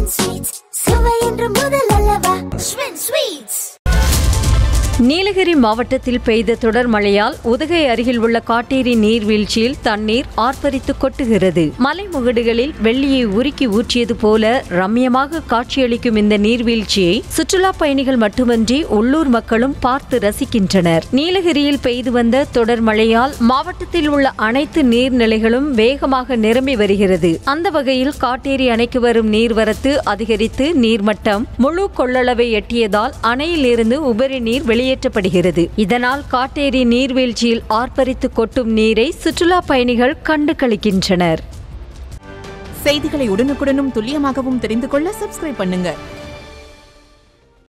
Schwinn Sweets. சுவை என்று முதல் அல்லவா Schwinn Sweets. நீலகிரி மாவட்டத்தில் பெய்த தொடர் மழையால் உதகை அருகில் உள்ள காட்டேரி நீர்வீழ்ச்சியில் தண்ணீர் ஆர்ப்பரித்து கொட்டுகிறது மலைமுகடுகளில் வெள்ளியை உருக்கி ஊற்றியது போல ரம்யமாக காட்சியளிக்கும் இந்த நீர்வீழ்ச்சியை சுற்றுலா பயணிகள் மட்டுமன்றி உள்ளூர் மக்களும் பார்த்து ரசிக்கின்றனர் நீலகிரியில் பெய்து வந்த தொடர் மழையால் மாவட்டத்தில் உள்ள அனைத்து நீர்நிலைகளும் வேகமாக நிரம்பி வருகிறது அந்த வகையில் காட்டேரி அணைக்கு வரும் நீர்வரத்து அதிகரித்து நீர்மட்டம் முழு கொள்ளளவை எட்டியதால் அணையில் இருந்து உபரி நீர் வெளியேற்றப்படுகிறது இதனால் காட்டேரி நீர்வீழ்ச்சியில் ஆர்ப்பரித்து கொட்டும் நீரை சுற்றுலா பயணிகள் கண்டு களிக்கின்றனர் செய்திகளை உடனுக்குடனும் துல்லியமாகவும் தெரிந்து கொள்ள சப்ஸ்கிரைப் பண்ணுங்க